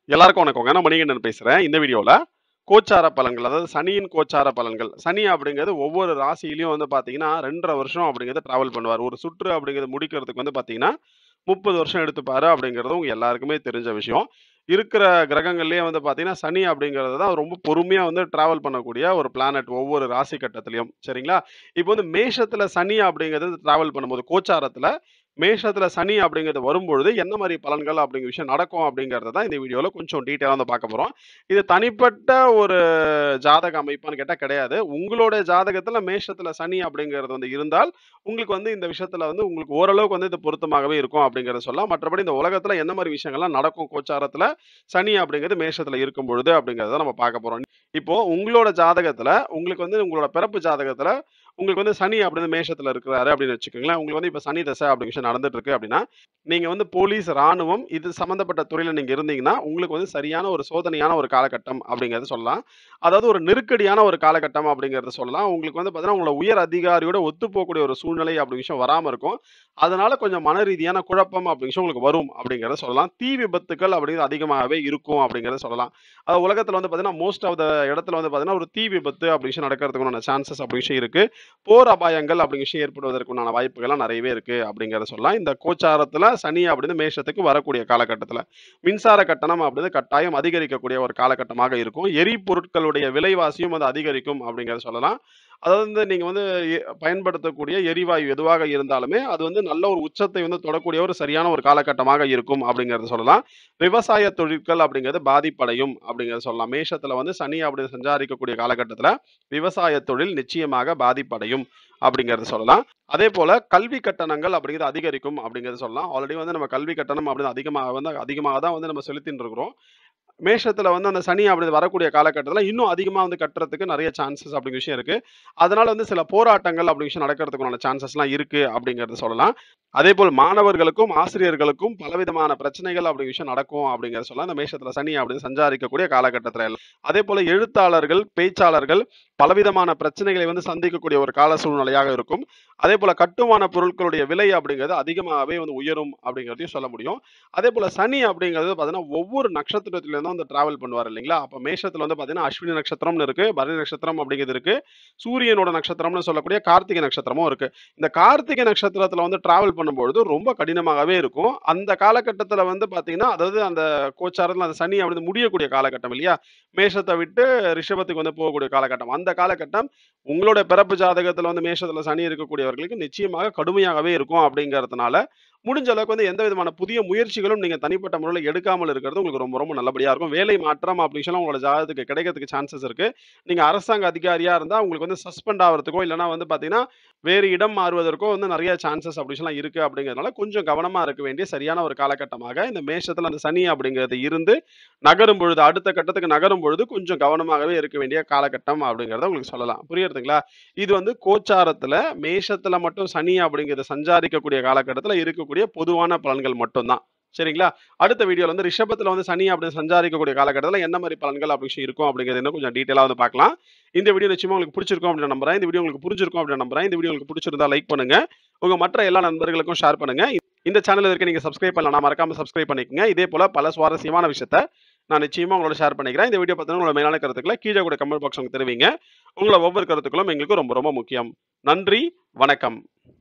எல்லாருக்கும் வணக்கங்க. நான் மணிகண்டன் பேசுறேன். இந்த வீடியோல கோச்சார பலன்கள், அதாவது சனியின் கோச்சார பலன்கள். சனி அப்படிங்கிறது ஒவ்வொரு ராசியிலயும் வந்து பார்த்தீங்கன்னா, 2 1/2 வருஷம் அப்படிங்கிறத டிராவல் பண்ணுவாரு. ஒரு சுற்று அப்படிங்கிறது முடிக்கிறதுக்கு வந்து பார்த்தீங்கன்னா, 30 வருஷம் எடுத்துப்பாரு அப்படிங்கிறது உங்க எல்லாருக்குமே தெரிஞ்ச விஷயம். இருக்கிற கிரகங்கள்லயே வந்து பார்த்தீங்கன்னா, சனி அப்படிங்கிறது தான் ரொம்ப பொறுமையா வந்து டிராவல் பண்ணக்கூடிய ஒரு பிளானட் ஒவ்வொரு ராசி கட்டத்திலயும். சரிங்களா? இப்போ வந்து மேஷத்துல சனி அப்படிங்கிறது டிராவல் பண்ணும்போது, கோச்சாரத்துல மேஷத்துல சனி அப்படிங்கிறது வரும்பொழுது, என்ன மாரி பலன்கள் அப்படிங்கிற விஷயம் நடக்கும் அப்படிங்கிறத தான் இந்த வீடியோல கொஞ்சம் டீட்டெயிலா வந்து பார்க்க போறோம். இது தனிப்பட்ட ஒரு ஜாதக அமைப்பான்னு கேட்டா கிடையாது. உங்களோட ஜாதகத்துல மேஷத்துல சனி அப்படிங்கிறது வந்து இருந்தால், உங்களுக்கு வந்து இந்த விஷயத்துல வந்து உங்களுக்கு ஓரளவுக்கு வந்து இது பொருத்தமாகவே இருக்கும் அப்படிங்கிறத சொல்லலாம். மற்றபடி இந்த உலகத்துல என்ன மாரி விஷயங்கள்லாம் நடக்கும் கோச்சாரத்துல, சனி அப்படிங்கிறது மேஷத்துல இருக்கும் பொழுது அப்படிங்கிறத நம்ம பார்க்க போறோம். இப்போ உங்களோட ஜாதகத்துல, உங்களுக்கு வந்து உங்களோட பிறப்பு ஜாதகத்துல, உங்களுக்கு வந்து சனி அப்படின்னு மேஷத்துல இருக்கிறாரு அப்படின்னு வச்சுக்கோங்களேன். உங்களுக்கு வந்து இப்ப சனி தசை அப்படிங்கிற விஷயம் நடந்துட்டு இருக்கு அப்படின்னா, நீங்க வந்து போலீஸ், ராணுவம் இது சம்பந்தப்பட்ட துறையில நீங்க இருந்தீங்கன்னா, உங்களுக்கு வந்து சரியான ஒரு சோதனையான ஒரு காலகட்டம் அப்படிங்கிறத சொல்லலாம். அதாவது ஒரு நெருக்கடியான ஒரு காலகட்டம் அப்படிங்கிறத சொல்லலாம். உங்களுக்கு வந்து பார்த்தீங்கன்னா, உங்களோட உயர் அதிகாரியோட ஒத்துப்போகக்கூடிய ஒரு சூழ்நிலை அப்படிங்கிற விஷயம் வராம இருக்கும். அதனால கொஞ்சம் மன ரீதியான குழப்பம் அப்படிங்கிற விஷயம் உங்களுக்கு வரும் அப்படிங்கிறத சொல்லலாம். தீ விபத்துக்கள் அப்படிங்கிறது அதிகமாகவே இருக்கும் அப்படிங்கிறத சொல்லலாம். அது உலகத்துல வந்து பார்த்தீங்கன்னா, மோஸ்ட் ஆஃப் த இடத்துல வந்து பார்த்தீங்கன்னா, ஒரு தீ விபத்து அப்படிங்கிற விஷயம் நடக்கிறதுக்கு உண்டான சான்சஸ் அப்படிங்கிற விஷயம் இருக்கு. போர் அபாயங்கள் அப்படிங்கிற விஷயம் ஏற்படுவதற்கு உண்டான வாய்ப்புகள்லாம் நிறையவே இருக்கு அப்படிங்கிறத சொல்லலாம். இந்த கோச்சாரத்துல சனி அப்படின்னு மேஷத்துக்கு வரக்கூடிய காலகட்டத்துல. மின்சார கட்டணம் அப்படிங்கிறது கட்டாயம் அதிகரிக்கக்கூடிய ஒரு காலகட்டமாக இருக்கும். எரிபொருட்களுடைய விலைவாசியும் வந்து அதிகரிக்கும் அப்படிங்கிறத சொல்லலாம். அதாவது வந்து நீங்க வந்து எ பயன்படுத்தக்கூடிய எரிவாயு எதுவாக இருந்தாலுமே, அது வந்து நல்ல ஒரு உச்சத்தை வந்து தொடக்கூடிய ஒரு சரியான ஒரு காலகட்டமாக இருக்கும் அப்படிங்கிறத சொல்லலாம். விவசாய தொழில்கள் அப்படிங்கிறது பாதிப்படையும் அப்படிங்கிறத சொல்லலாம். மேஷத்துல வந்து சனி அப்படி சஞ்சாரிக்கக்கூடிய காலகட்டத்துல, விவசாய தொழில் நிச்சயமாக பாதிப்படையும் அப்படிங்கிறத சொல்லலாம். அதேபோல கல்வி கட்டணங்கள் அப்படிங்கிறது அதிகரிக்கும் அப்படிங்கிறத சொல்லலாம். ஆல்ரெடி வந்து நம்ம கல்வி கட்டணம் அப்படின்னு அதிகமாக வந்து அதிகமாக தான் வந்து நம்ம செலுத்தின்னு இருக்கிறோம். மேஷத்துல வந்து அந்த சனி அப்படி வரக்கூடிய காலகட்டத்துல இன்னும் அதிகமா வந்து கட்டுறதுக்கு நிறைய சான்சஸ் அப்படிங்கிற விஷயம் இருக்கு. அதனால வந்து சில போராட்டங்கள் அப்படிங்கிற விஷயம் நடக்கிறதுக்குண்டான சான்சஸ்லாம் இருக்கு அப்படிங்கிறத சொல்லலாம். அதேபோல் மாணவர்களுக்கும், ஆசிரியர்களுக்கும் பலவிதமான பிரச்சனைகள் அப்படிங்கிற விஷயம் நடக்கும் அப்படிங்கிறத சொல்லலாம். இந்த மேஷத்துல சனி அப்படின்னு சஞ்சாரிக்கக்கூடிய காலகட்டத்துல எல்லாம். அதேபோல எழுத்தாளர்கள், பேச்சாளர்கள் பலவிதமான பிரச்சனைகளை வந்து சந்திக்கக்கூடிய ஒரு கால சூழ்நிலையாக இருக்கும். அதேபோல கட்டுமான பொருட்களுடைய விலை அப்படிங்கிறது அதிகமாகவே வந்து உயரும் அப்படிங்கிறதையும் சொல்ல முடியும். அதேபோல சனி அப்படிங்கிறது பார்த்தீங்கன்னா, ஒவ்வொரு நட்சத்திரத்திலிருந்தும் வந்து டிராவல் பண்ணுவார் இல்லைங்களா? அப்ப மேஷத்துல வந்து பார்த்தீங்கன்னா, அஸ்வினி நட்சத்திரம்னு இருக்கு, பரணி நட்சத்திரம் அப்படிங்கிறது இருக்கு. சூரியனோட நட்சத்திரம்னு சொல்லக்கூடிய கார்த்திகை நட்சத்திரமும் இருக்கு. இந்த கார்த்திகை நட்சத்திரத்துல வந்து டிராவல் பண்ணும்பொழுது ரொம்ப கடினமாகவே இருக்கும். அந்த காலகட்டத்துல வந்து பார்த்தீங்கன்னா, அதாவது அந்த கோச்சாரத்துல அந்த சனி அப்படி முடியக்கூடிய காலகட்டம் இல்லையா? மேஷத்த விட்டு ரிஷபத்துக்கு வந்து போகக்கூடிய காலகட்டம். அந்த காலகட்டம் உங்களோட பிறப்பு ஜாதகத்துல வந்து மேஷத்துல சனி இருக்கக்கூடியவர்களுக்கு நிச்சயமாக கடுமையாகவே இருக்கும் அப்படிங்கிறதுனால, முடிஞ்ச அளவுக்கு வந்து எந்த விதமான புதிய முயற்சிகளும் நீங்க தனிப்பட்ட முறையில எடுக்காமல் இருக்கிறது உங்களுக்கு ரொம்ப ரொம்ப நல்லபடியா இருக்கும். வேலை மாற்றம் அப்படி விஷயம்லாம் உங்களோட ஜாதகத்துக்கு கிடைக்கிறதுக்கு சான்சஸ் இருக்கு. நீங்க அரசாங்க அதிகாரியா இருந்தா உங்களுக்கு வந்து சஸ்பெண்ட் ஆவறதுக்கோ, இல்லன்னா வந்து பார்த்தீங்கன்னா, வேறு இடம் மாறுவதற்கோ வந்து நிறைய சான்சஸ் அப்படி விஷயம்லாம் இருக்கு அப்படிங்கிறதுனால, கொஞ்சம் கவனமா இருக்க வேண்டிய சரியான ஒரு காலகட்டமாக இந்த மேஷத்துல அந்த சனி அப்படிங்கிறது இருந்து நகரும் பொழுது, அடுத்த கட்டத்துக்கு நகரும் பொழுது கொஞ்சம் கவனமாகவே இருக்க வேண்டிய காலகட்டம் அப்படிங்கிறத உங்களுக்கு சொல்லலாம். புரியுதுங்களா? இது வந்து கோச்சாரத்துல மேஷத்துல மட்டும் சனி அப்படிங்கிறது சஞ்சாரிக்கக்கூடிய காலகட்டத்துல இருக்கக்கூடிய பொதுவான பலன்கள் மட்டும் தான். சரிங்களா? அடுத்த வீடியோல வந்து ரிஷபத்துல வந்து சனி அப்படி சஞ்சாரிக்கக்கூடிய காலகட்டத்துல என்ன மாரி பலன்கள் அப்படி விஷயம் இருக்கும் அப்படிங்கிறது இன்னும் கொஞ்சம் டீட்டெயிலா வந்து பார்க்கலாம். இந்த வீடியோ நிச்சயமா உங்களுக்கு பிடிச்சிருக்கும் அப்படின்னு நம்புறேன். இந்த வீடியோ உங்களுக்கு புரிஞ்சிருக்கும் அப்படின்னு நம்புறேன். இந்த வீடியோ உங்களுக்கு பிடிச்சிருந்தா லைக் பண்ணுங்க. உங்க மற்ற எல்லா நண்பர்களுக்கும் ஷேர் பண்ணுங்க. இந்த சேனல் இதுவரைக்கும் நீங்க சப்ஸ்கிரைப் பண்ணலனா மறக்காம சப்ஸ்கிரைப் பண்ணிக்கங்க. இதே போல பல சுவாரஸ்யமான விஷயத்த நான் நிச்சயமா உங்களோட ஷேர் பண்ணிக்கிறேன். இந்த வீடியோ பத்தின உங்களோட மேலான கருத்துக்கள கீழ கூட கமெண்ட் பாக்ஸ்ல தெரிவிங்க. உங்களோட ஒவ்வொரு கருத்துக்களும் எங்களுக்கு ரொம்ப ரொம்ப முக்கியம். நன்றி, வணக்கம்.